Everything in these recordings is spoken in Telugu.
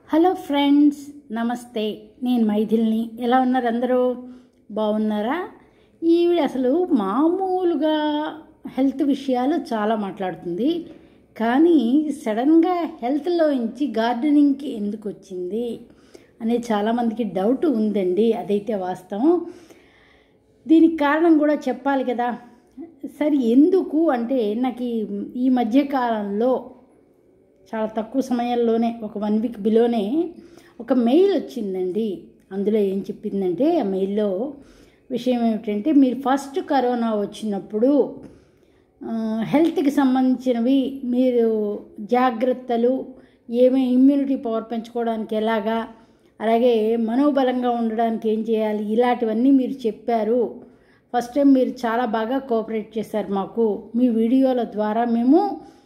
హలో ఫ్రెండ్స్ నమస్తే నేను మైథిల్ని ఎలా ఉన్నారు అందరూ బాగున్నారా ఈవిడ అసలు మామూలుగా హెల్త్ విషయాలు చాలా మాట్లాడుతుంది కానీ సడన్గా హెల్త్లో నుంచి గార్డెనింగ్కి ఎందుకు వచ్చింది అనే చాలామందికి డౌట్ ఉందండి అదైతే వాస్తవం దీనికి కారణం కూడా చెప్పాలి కదా సరే ఎందుకు అంటే నాకు ఈ- ఈ మధ్యకాలంలో చాలా తక్కువ సమయంలోనే ఒక వన్ వీక్ బిలోనే ఒక మెయిల్ వచ్చిందండి అందులో ఏం చెప్పిందంటే ఆ మెయిల్లో విషయం ఏమిటంటే మీరు ఫస్ట్ కరోనా వచ్చినప్పుడు ఆ, హెల్త్కి సంబంధించినవి మీరు జాగ్రత్తలు ఏమి ఇమ్యూనిటీ పవర్ పెంచుకోవడానికి ఎలాగా అలాగే మనోబలంగా ఉండడానికి ఏం చేయాలి ఇలాంటివన్నీ మీరు చెప్పారు ఫస్ట్ టైం మీరు చాలా బాగా కోఆపరేట్ చేశారు మాకు మీ వీడియోల ద్వారా మేము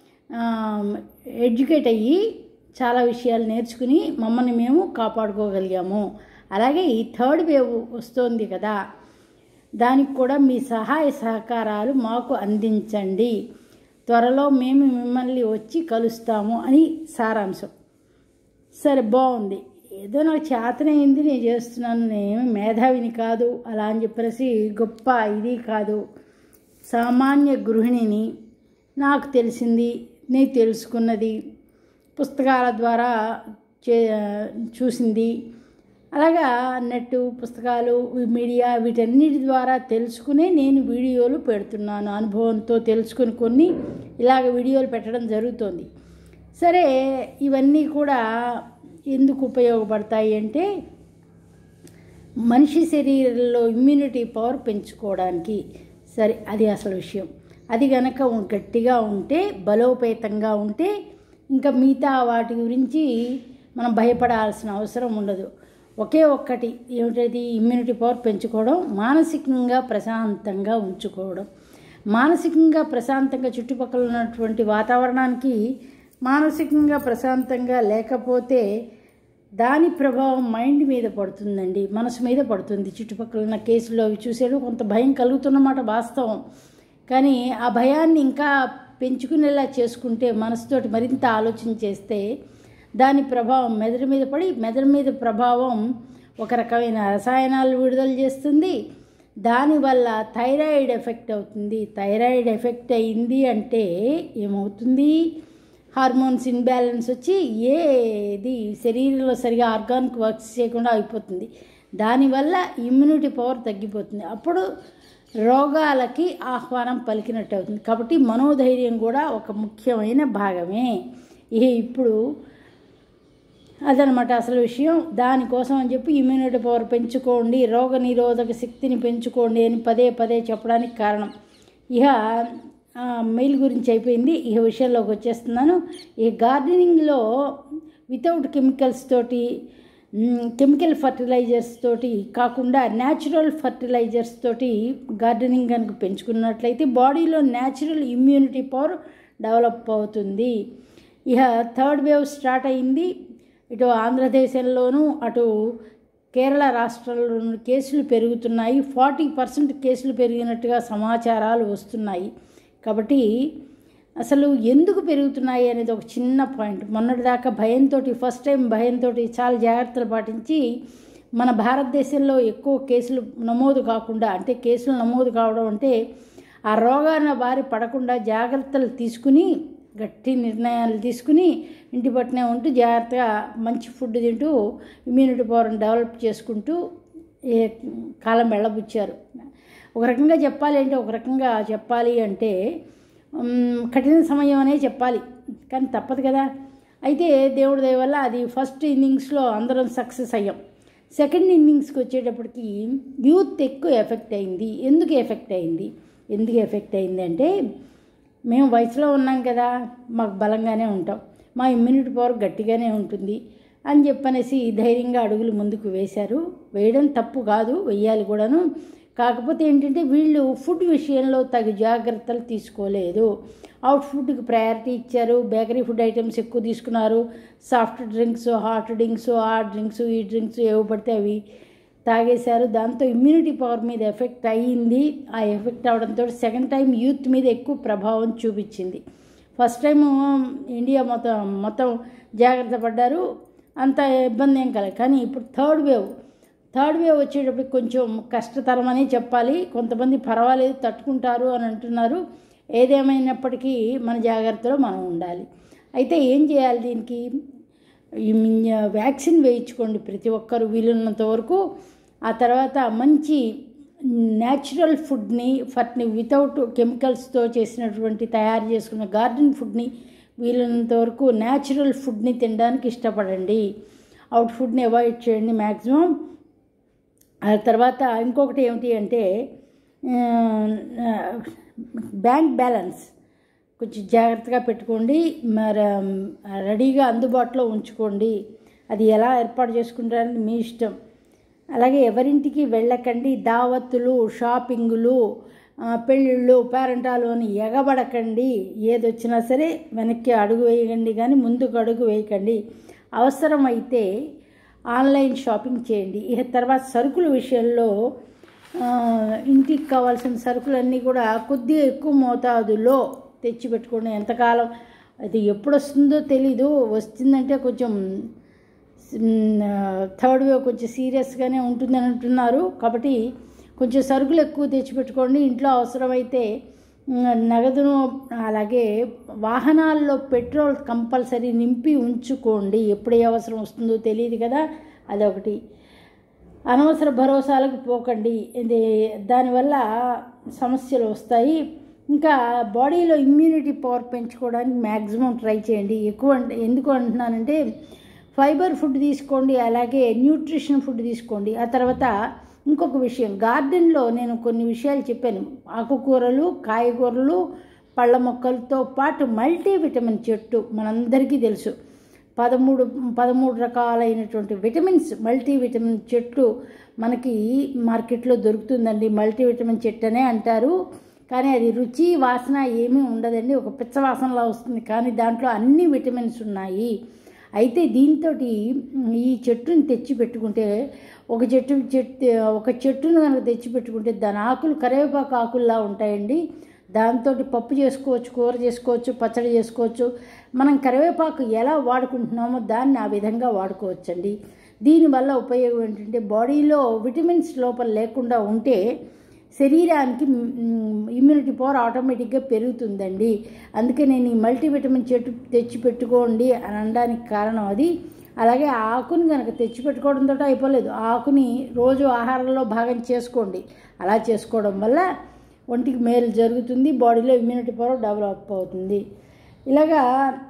ఎడ్యుకేట్ అయ్యి చాలా విషయాలు నేర్చుకుని మమ్మల్ని మేము కాపాడుకోగలిగాము అలాగే ఈ థర్డ్ వేవ్ వస్తోంది కదా దానికి కూడా మీ సహాయ సహకారాలు మాకు అందించండి త్వరలో మేము మిమ్మల్ని వచ్చి కలుస్తాము అని సారాంశం సరే బాగుంది ఏదో నాకు చేతనైంది నేను చేస్తున్నాను నేను మేధావిని కాదు అలా అని చెప్పేసి గొప్ప ఇది కాదు సామాన్య గృహిణిని నాకు తెలిసింది నేను తెలుసుకున్నది పుస్తకాల ద్వారా చే చూసింది అలాగా నెట్ పుస్తకాలు ఈ మీడియా వీటన్నిటి ద్వారా తెలుసుకునే నేను వీడియోలు పెడుతున్నాను అనుభవంతో తెలుసుకుని కొన్ని ఇలాగ వీడియోలు పెట్టడం జరుగుతోంది సరే ఇవన్నీ కూడా ఎందుకు ఉపయోగపడతాయి అంటే మనిషి శరీరంలో ఇమ్యూనిటీ పవర్ పెంచుకోవడానికి సరే అది అసలు విషయం అది గనక ఉం- గట్టిగా ఉంటే బలోపేతంగా ఉంటే ఇంకా మిగతా వాటి గురించి మనం భయపడాల్సిన అవసరం ఉండదు ఒకే ఒక్కటి ఏమిటది ఇమ్యూనిటీ పవర్ పెంచుకోవడం మానసికంగా ప్రశాంతంగా ఉంచుకోవడం మానసికంగా ప్రశాంతంగా చుట్టుపక్కల ఉన్నటువంటి వాతావరణానికి మానసికంగా ప్రశాంతంగా లేకపోతే దాని ప్రభావం మైండ్ మీద పడుతుందండి మనసు మీద పడుతుంది చుట్టుపక్కల ఉన్న కేసులు అవి చూసేడు కొంత భయం కలుగుతున్నమాట వాస్తవం కానీ ఆ భయాన్ని ఇంకా పెంచుకునేలా చేసుకుంటే మనసుతోటి మరింత ఆలోచన చేస్తే దాని ప్రభావం మెదడు మీద పడి మెదడు మీద ప్రభావం ఒక రకమైన రసాయనాలు విడుదల చేస్తుంది దానివల్ల థైరాయిడ్ ఎఫెక్ట్ అవుతుంది థైరాయిడ్ ఎఫెక్ట్ అయింది అంటే ఏమవుతుంది హార్మోన్స్ ఇన్బ్యాలెన్స్ వచ్చి ఏది శరీరంలో సరిగా ఆర్గానిక్ వర్క్స్ చేయకుండా అయిపోతుంది దానివల్ల ఇమ్యూనిటీ పవర్ తగ్గిపోతుంది అప్పుడు రోగాలకి ఆహ్వానం పలికినట్టు అవుతుంది కాబట్టి మనోధైర్యం కూడా ఒక ముఖ్యమైన భాగమే ఇక ఇప్పుడు అదనమాట అసలు విషయం దానికోసం అని చెప్పి ఇమ్యూనిటీ పవర్ పెంచుకోండి రోగ నిరోధక శక్తిని పెంచుకోండి అని పదే పదే చెప్పడానికి కారణం ఇక ఆ, మెయిల్ గురించి అయిపోయింది ఇక విషయంలోకి వచ్చేస్తున్నాను ఈ గార్డెనింగ్లో వితౌట్ కెమికల్స్ తోటి మ్, కెమికల్ ఫర్టిలైజర్స్ తోటి కాకుండా న్యాచురల్ ఫర్టిలైజర్స్ తోటి గార్డెనింగ్ కనుక పెంచుకున్నట్లయితే బాడీలో న్యాచురల్ ఇమ్యూనిటీ పవర్ డెవలప్ అవుతుంది ఇక థర్డ్ వేవ్ స్టార్ట్ అయింది ఇటు ఆంధ్రదేశంలోనూ అటు కేరళ రాష్ట్రంలోనూ కేసులు పెరుగుతున్నాయి ఫార్టీ పర్సెంట్ కేసులు పెరిగినట్టుగా సమాచారాలు వస్తున్నాయి కాబట్టి అసలు ఎందుకు పెరుగుతున్నాయి అనేది ఒక చిన్న పాయింట్ మొన్నటిదాకా భయంతో ఫస్ట్ టైం భయంతో చాలా జాగ్రత్తలు పాటించి మన భారతదేశంలో ఎక్కువ కేసులు నమోదు కాకుండా అంటే కేసులు నమోదు కావడం అంటే ఆ రోగాన బారి పడకుండా జాగ్రత్తలు తీసుకుని గట్టి నిర్ణయాలు తీసుకుని ఇంటి పట్టునే ఉంటూ జాగ్రత్తగా మంచి ఫుడ్ తింటూ ఇమ్యూనిటీ పవర్ని డెవలప్ చేసుకుంటూ ఏ కాలం వెళ్ళబుచ్చారు ఒక రకంగా చెప్పాలి అంటే ఒక రకంగా చెప్పాలి అంటే ఉమ్, కఠిన సమయం అనే చెప్పాలి కానీ తప్పదు కదా అయితే దేవుడి దయ వల్ల అది ఫస్ట్ ఇన్నింగ్స్లో అందరం సక్సెస్ అయ్యాం సెకండ్ ఇన్నింగ్స్కి వచ్చేటప్పటికి యూత్ ఎక్కువ ఎఫెక్ట్ అయింది ఎందుకు ఎఫెక్ట్ అయింది ఎందుకు ఎఫెక్ట్ అయింది అంటే మేము వయసులో ఉన్నాం కదా మాకు బలంగానే ఉంటాం మా ఇమ్యూనిటీ పవర్ గట్టిగానే ఉంటుంది అని చెప్పనేసి ధైర్యంగా అడుగులు ముందుకు వేశారు వేయడం తప్పు కాదు వెయ్యాలి కూడాను కాకపోతే ఏంటంటే వీళ్ళు ఫుడ్ విషయంలో తగు జాగ్రత్తలు తీసుకోలేదు అవుట్ ఫుడ్కి ప్రయారిటీ ఇచ్చారు బేకరీ ఫుడ్ ఐటమ్స్ ఎక్కువ తీసుకున్నారు సాఫ్ట్ డ్రింక్స్ హాట్ డ్రింక్స్ ఆ డ్రింక్స్ ఈ డ్రింక్స్ ఏవి పడితే అవి తాగేశారు దాంతో ఇమ్యూనిటీ పవర్ మీద ఎఫెక్ట్ అయ్యింది ఆ ఎఫెక్ట్ అవడంతో సెకండ్ టైం యూత్ మీద ఎక్కువ ప్రభావం చూపించింది ఫస్ట్ టైం ఇండియా మొత్తం మొత్తం జాగ్రత్త పడ్డారు అంత ఇబ్బంది ఏం కలదు కానీ ఇప్పుడు థర్డ్ వేవ్ థర్డ్ వేవ్ వచ్చేటప్పటికి కొంచెం కష్టతరమని చెప్పాలి కొంతమంది పర్వాలేదు తట్టుకుంటారు అని అంటున్నారు ఏదేమైనప్పటికీ మన జాగ్రత్తలో మనం ఉండాలి అయితే ఏం చేయాలి దీనికి ఈ మింజ- వ్యాక్సిన్ వేయించుకోండి ప్రతి ఒక్కరు వీలున్నంత వరకు ఆ తర్వాత మంచి న్యాచురల్ ఫుడ్ని ఫట్ని వితౌట్ కెమికల్స్తో చేసినటువంటి తయారు చేసుకున్న గార్డెన్ ఫుడ్ని వీలున్నంత వరకు న్యాచురల్ ఫుడ్ని తినడానికి ఇష్టపడండి అవుట్ ఫుడ్ని అవాయిడ్ చేయండి మ్యాక్సిమం ఆ తర్వాత ఇంకొకటి ఏమిటి అంటే ఆ, బ్యాంక్ బ్యాలెన్స్ కొంచెం జాగ్రత్తగా పెట్టుకోండి మరి ఆ, రెడీగా అందుబాటులో ఉంచుకోండి అది ఎలా ఏర్పాటు చేసుకుంటారని మీ ఇష్టం అలాగే ఎవరింటికి వెళ్ళకండి దావత్తులు షాపింగులు ఆ, పెళ్ళిళ్ళు పేరంటాలు అని ఎగబడకండి ఏది వచ్చినా సరే వెనక్కి అడుగు వేయకండి కానీ ముందుకు అడుగు వేయకండి అవసరమైతే ఆన్లైన్ షాపింగ్ చేయండి ఇక తర్వాత సరుకుల విషయంలో ఆ, ఇంటికి కావాల్సిన సరుకులన్నీ కూడా కొద్దిగా ఎక్కువ మోతాదులో తెచ్చిపెట్టుకోండి ఎంతకాలం అది ఎప్పుడు వస్తుందో తెలీదు వస్తుందంటే కొంచెం థర్డ్ వేవ్ కొంచెం సీరియస్గానే ఉంటుందని అంటున్నారు కాబట్టి కొంచెం సరుకులు ఎక్కువ తెచ్చిపెట్టుకోండి ఇంట్లో అవసరమైతే మ్, నగదును అలాగే వాహనాల్లో పెట్రోల్ కంపల్సరీ నింపి ఉంచుకోండి ఎప్పుడు ఏ అవసరం వస్తుందో తెలియదు కదా అదొకటి అనవసర భరోసాలకు పోకండి ఇది దానివల్ల సమస్యలు వస్తాయి ఇంకా బాడీలో ఇమ్యూనిటీ పవర్ పెంచుకోవడానికి మ్యాక్సిమం ట్రై చేయండి ఎక్కువ అంటే ఎందుకు అంటున్నానంటే ఫైబర్ ఫుడ్ తీసుకోండి అలాగే న్యూట్రిషన్ ఫుడ్ తీసుకోండి ఆ తర్వాత ఇంకొక విషయం గార్డెన్లో నేను కొన్ని విషయాలు చెప్పాను ఆకుకూరలు కాయగూరలు పళ్ళ మొక్కలతో పాటు మల్టీ విటమిన్ చెట్టు మనందరికీ తెలుసు పదమూడు పదమూడు రకాలైనటువంటి విటమిన్స్ మల్టీ విటమిన్ చెట్లు మనకి మార్కెట్లో దొరుకుతుందండి మల్టీ విటమిన్ చెట్టు అనే అంటారు కానీ అది రుచి వాసన ఏమీ ఉండదండి ఒక పిచ్చ వాసనలా వస్తుంది కానీ దాంట్లో అన్ని విటమిన్స్ ఉన్నాయి అయితే దీంతో ఈ చెట్టుని తెచ్చి పెట్టుకుంటే ఒక చెట్టు చెట్టు ఒక చెట్టును కనుక తెచ్చి పెట్టుకుంటే దాని ఆకులు కరివేపాకు ఆకుల్లా ఉంటాయండి దాంతో పప్పు చేసుకోవచ్చు కూర చేసుకోవచ్చు పచ్చడి చేసుకోవచ్చు మనం కరివేపాకు ఎలా వాడుకుంటున్నామో దాన్ని ఆ విధంగా వాడుకోవచ్చండి దీనివల్ల ఉపయోగం ఏంటంటే బాడీలో విటమిన్స్ లోపల లేకుండా ఉంటే శరీరానికి ఇమ్యూనిటీ పవర్ ఆటోమేటిక్గా పెరుగుతుందండి అందుకే నేను ఈ మల్టీవిటమిన్ చెట్టు తెచ్చి పెట్టుకోండి అని అనడానికి కారణం అది అలాగే ఆ ఆకుని కనుక తెచ్చి పెట్టుకోవడంతో అయిపోలేదు ఆ ఆకుని రోజు ఆహారంలో భాగం చేసుకోండి అలా చేసుకోవడం వల్ల ఒంటికి మేలు జరుగుతుంది బాడీలో ఇమ్యూనిటీ పవర్ డెవలప్ అవుతుంది ఇలాగా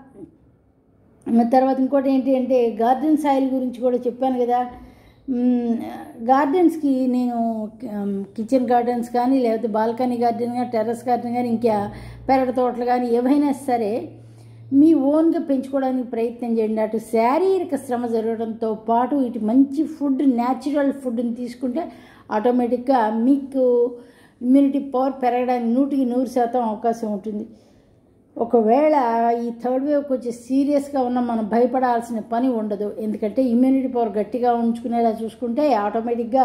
తర్వాత ఇంకోటి ఏంటి అంటే గార్డెన్ సాయిల్ గురించి కూడా చెప్పాను కదా మ్మ్, గార్డెన్స్కి నేను మ్, కిచెన్ గార్డెన్స్ కానీ లేకపోతే బాల్కనీ గార్డెన్ కానీ టెర్రస్ గార్డెన్ కానీ ఇంకా పెరటి తోటలు కానీ ఏవైనా సరే మీ ఓన్గా పెంచుకోవడానికి ప్రయత్నం చేయండి అటు శారీరక శ్రమ జరగడంతో పాటు ఇటు మంచి ఫుడ్ న్యాచురల్ ఫుడ్ని తీసుకుంటే ఆటోమేటిక్గా మీకు ఇమ్యూనిటీ పవర్ పెరగడానికి నూటికి నూరు శాతం అవకాశం ఉంటుంది ఒకవేళ ఈ థర్డ్ వేవ్ కొంచెం సీరియస్గా ఉన్న మనం భయపడాల్సిన పని ఉండదు ఎందుకంటే ఇమ్యూనిటీ పవర్ గట్టిగా ఉంచుకునేలా చూసుకుంటే ఆటోమేటిక్గా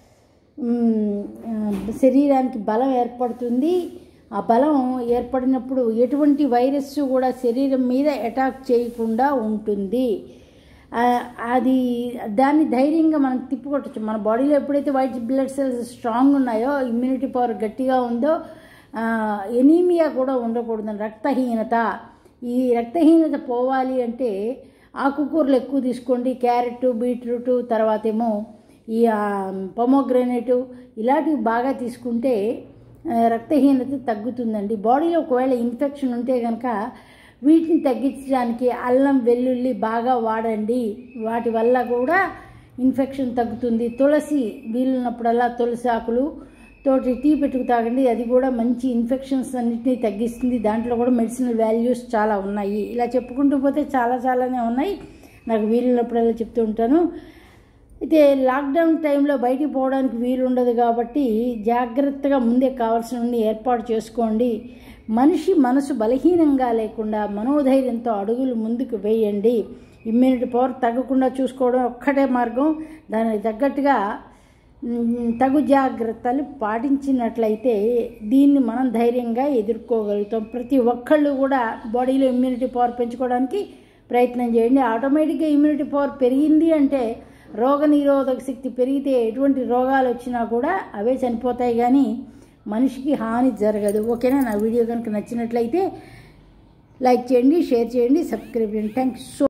మ్, ఆ, శరీరానికి బలం ఏర్పడుతుంది ఆ బలం ఏర్పడినప్పుడు ఎటువంటి వైరస్ కూడా శరీరం మీద అటాక్ చేయకుండా ఉంటుంది ఆ, అది దాన్ని ధైర్యంగా మనం తిప్పుకొట్టచ్చు మన బాడీలో ఎప్పుడైతే వైట్ బ్లడ్ సెల్స్ స్ట్రాంగ్ ఉన్నాయో ఇమ్యూనిటీ పవర్ గట్టిగా ఉందో ఆ, ఎనీమియా కూడా ఉండకూడదు రక్తహీనత ఈ రక్తహీనత పోవాలి అంటే ఆకుకూరలు ఎక్కువ తీసుకోండి క్యారెట్ బీట్రూట్ తర్వాత ఏమో ఈ పొమోగ్రనేటు ఇలాంటివి బాగా తీసుకుంటే ఆ, రక్తహీనత తగ్గుతుందండి బాడీలో ఒకవేళ ఇన్ఫెక్షన్ ఉంటే కనుక వీటిని తగ్గించడానికి అల్లం వెల్లుల్లి బాగా వాడండి వాటి వల్ల కూడా ఇన్ఫెక్షన్ తగ్గుతుంది తులసి వీలున్నప్పుడల్లా తులసి ఆకులు తోటి టీ పెట్టుకు తాగండి అది కూడా మంచి ఇన్ఫెక్షన్స్ అన్నిటినీ తగ్గిస్తుంది దాంట్లో కూడా మెడిసినల్ వాల్యూస్ చాలా ఉన్నాయి ఇలా చెప్పుకుంటూ పోతే చాలా చాలానే ఉన్నాయి నాకు వీలున్నప్పుడల్లా చెప్తూ ఉంటాను అయితే లాక్డౌన్ టైంలో బయటికి పోవడానికి వీలు ఉండదు కాబట్టి జాగ్రత్తగా ముందే కావాల్సినవన్నీ ఏర్పాటు చేసుకోండి మనిషి మనసు బలహీనంగా లేకుండా మనోధైర్యంతో అడుగులు ముందుకు వేయండి ఇమ్యూనిటీ పవర్ తగ్గకుండా చూసుకోవడం ఒక్కటే మార్గం దానికి తగ్గట్టుగా మ్, తగు జాగ్రత్తలు పాటించినట్లయితే దీన్ని మనం ధైర్యంగా ఎదుర్కోగలుగుతాం ప్రతి ఒక్కళ్ళు కూడా బాడీలో ఇమ్యూనిటీ పవర్ పెంచుకోవడానికి ప్రయత్నం చేయండి ఆటోమేటిక్గా ఇమ్యూనిటీ పవర్ పెరిగింది అంటే రోగ నిరోధక శక్తి పెరిగితే ఎటువంటి రోగాలు వచ్చినా కూడా అవే చనిపోతాయి కానీ మనిషికి హాని జరగదు ఓకేనా నా వీడియో కనుక నచ్చినట్లయితే లైక్ చేయండి షేర్ చేయండి సబ్స్క్రైబ్ చేయండి థ్యాంక్ సో